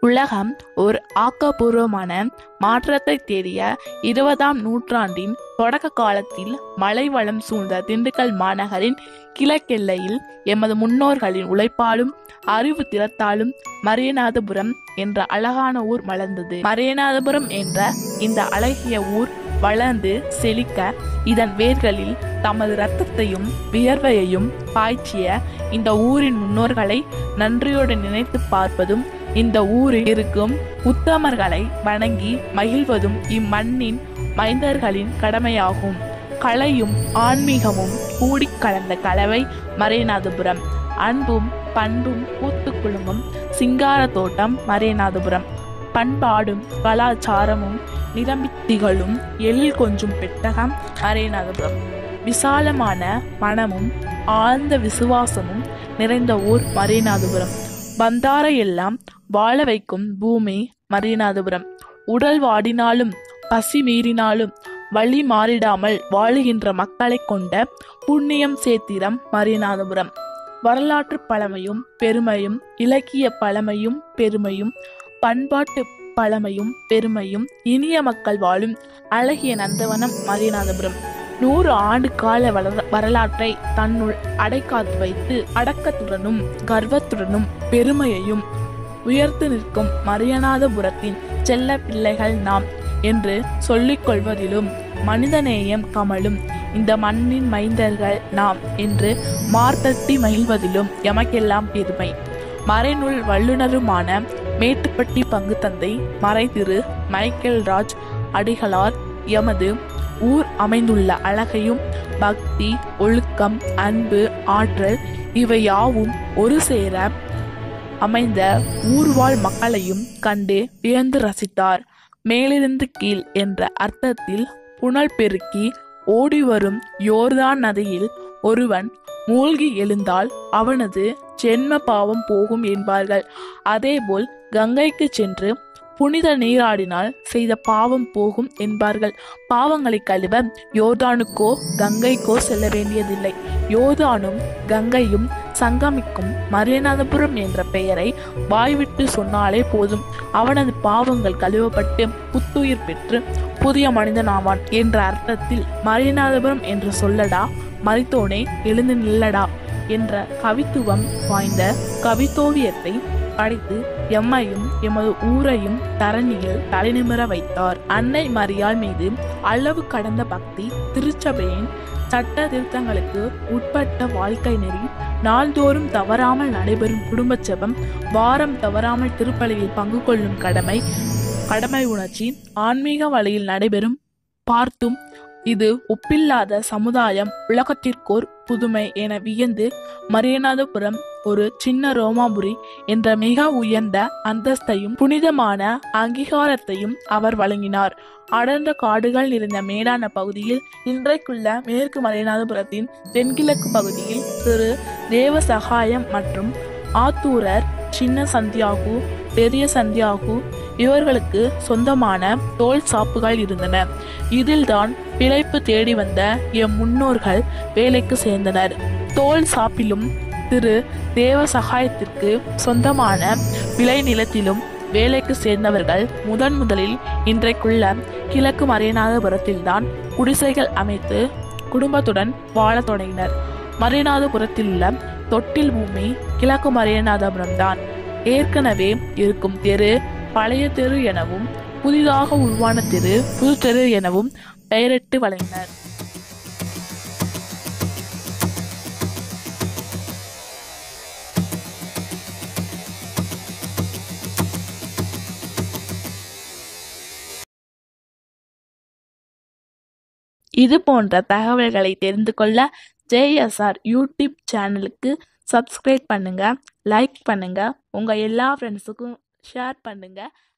உலகம் ஒரு ஆக்கப்பூர்வமான மாற்றத்தை தேடிய இருபதாம் நூற்றாண்டின் தொடக்க காலத்தில் மலை வளம் சூழ்ந்த திண்டுக்கல் மாநகரின் கிழக்கெல்லையில் எமது முன்னோர்களின் உழைப்பாலும் அறிவு திறத்தாலும் மரியநாதபுரம் என்ற அழகான ஊர் மலர்ந்தது மரியநாதபுரம் என்ற இந்த அழகிய ஊர் வளர்ந்து செழிக்க இதன் வேர்களில் தமது இரத்தத்தையும் வியர்வையையும் பாய்ச்சிய இந்த ஊரின் முன்னோர்களை நன்றியோடு நினைத்து பார்ப்பதும் இந்த ஊரில் இருக்கும் உத்தமர்களை வணங்கி மகிழ்வதும் இம்மண்ணின் மைந்தர்களின் கடமையாகும் கலையும் ஆன்மீகமும் கூடிக் கலந்த கலவை மறைநாதபுரம் அன்பும் பண்பும் பூத்து குலுங்கும் சிங்கார தோட்டம் மறைநாதபுரம் பண்பாடும் கலாச்சாரமும் நிரம்பி திகழும் எழில் கொஞ்சும் பெட்டகம் மறைநாதபுரம் விசாலமான மனமும் ஆழ்ந்த விசுவாசமும் நிறைந்த ஊர் மறைநாதபுரம் வந்தாரை எல்லாம் வாழ வைக்கும் பூமி மரியநாதபுரம் உடல் வாடினாலும் பசி மீறினாலும் வழி மாறிடாமல் வாழுகின்ற மக்களை கொண்ட புண்ணியம் சேத்திரம் மரியநாதபுரம் வரலாற்று பழமையும் பெருமையும் இலக்கிய பழமையும் பெருமையும் பண்பாட்டு பழமையும் பெருமையும் இனிய மக்கள் வாழும் அழகிய நந்தவனம் மரியநாதபுரம் நூறு ஆண்டு கால வளர வரலாற்றை தன்னுள் அடைக்காத்து வைத்து அடக்கத்துடனும் கர்வத்துடனும் பெருமையையும் உயர்த்து நிற்கும் மரியநாதபுரத்தின் செல்ல பிள்ளைகள் நாம் என்று சொல்லிக் கொள்வதிலும் மனிதநேயம் கமலும் இந்த மண்ணின் மைந்தர்கள் நாம் என்று மார்த்தட்டி மகிழ்வதிலும் எமக்கெல்லாம் பெருமை மறைநூல் வல்லுனருமான மேட்டுப்பட்டி பங்கு தந்தை மறைதிரு மைக்கேல் ராஜ் அடிகளார் எமது ஊர் அமைந்துள்ள அழகையும் பக்தி ஒழுக்கம் அன்பு ஆற்றல் இவை யாவும் ஒரு சேர அமைந்த ஊர்வாழ் மக்களையும் கண்டு வியந்து ரசித்தார் மேலிருந்து கீழ் என்ற அர்த்தத்தில் புனல் பெருக்கி ஓடி வரும் யோர்தான் நதியில் ஒருவன் மூழ்கி எழுந்தால் அவனது ஜென்ம பாவம் போகும் என்பார்கள் அதேபோல் கங்கைக்கு சென்று புனித நீராடினால் செய்த பாவம் போகும் என்பார்கள் பாவங்களை கழுவ யோர்தானுக்கோ கங்கைக்கோ செல்ல வேண்டியதில்லை யோர்தானும் கங்கையும் சங்கமிக்கும் மரியநாதபுரம் என்ற பெயரை வாய்விட்டு சொன்னாலே போதும் அவனது பாவங்கள் கழுவப்பட்டு புத்துயிர் பெற்று புதிய மனிதனாவான் என்ற அர்த்தத்தில் மரியநாதபுரம் என்று சொல்லடா மரித்தோனே எழுந்து நில்லடா என்ற கவித்துவம் வாய்ந்த கவித்தோவியத்தை படைத்து எம்மையும் எமது ஊரையும் தரணியில் தலைநிமிர வைத்தார் அன்னை மரியாள் மீது அளவு கடந்த பக்தி திருச்சபையின் சட்ட திருத்தங்களுக்கு உட்பட்ட வாழ்க்கை நெறி நாள்தோறும் தவறாமல் நடைபெறும் குடும்ப ஜெபம் வாரம் தவறாமல் திருப்பலியில் பங்கு கொள்ளும் கடமை கடமை உணர்ச்சி ஆன்மீக வழியில் நடைபெறும் பார்த்தும் இது ஒப்பில்லாத சமுதாயம் உலகத்திற்கோர் புதுமை என வியந்து மரியநாதபுரம் ஒரு சின்ன ரோமாபுரி என்ற மிக உயர்ந்த அந்தஸ்தையும் புனிதமான அங்கீகாரத்தையும் அவர் வழங்கினார் அடர்ந்த காடுகள் நிறைந்த மேடான பகுதியில் இன்றைக்குள்ள மேற்கு மலைநாதபுரத்தின் தென்கிழக்கு பகுதியில் திரு தேவ சகாயம் மற்றும் ஆத்தூரர் சின்ன சந்தியாகு பெரிய சந்தியாகு இவர்களுக்கு சொந்தமான தோல் சாப்புகள் இருந்தன இதில்தான் பிழைப்பு தேடி வந்த எம் முன்னோர்கள் வேலைக்கு சேர்ந்தனர் தோல் சாப்பிலும் திரு தேவ சகாயத்திற்கு சொந்தமான விளை நிலத்திலும் வேலைக்கு சேர்ந்தவர்கள் முதன் முதலில் இன்றைக்குள்ள கிழக்கு மறைநாதபுரத்தில்தான் குடிசைகள் அமைத்து குடும்பத்துடன் வாழத் தொடங்கினர் மறைநாதபுரத்தில் உள்ள தொட்டில் பூமி கிழக்கு மறைநாதபுரம் தான் ஏற்கனவே இருக்கும் தெரு பழைய தெரு எனவும் புதிதாக உருவான தெரு புது தெரு எனவும் பெயரிட்டு வழங்கினர் இது போன்ற தகவல்களை தெரிந்து கொள்ள ஜேஎஸ்ஆர் யூடியூப் சேனலுக்கு சப்ஸ்கிரைப் பண்ணுங்க லைக் பண்ணுங்க உங்க எல்லா ஃப்ரெண்ட்ஸுக்கும் ஷேர் பண்ணுங்க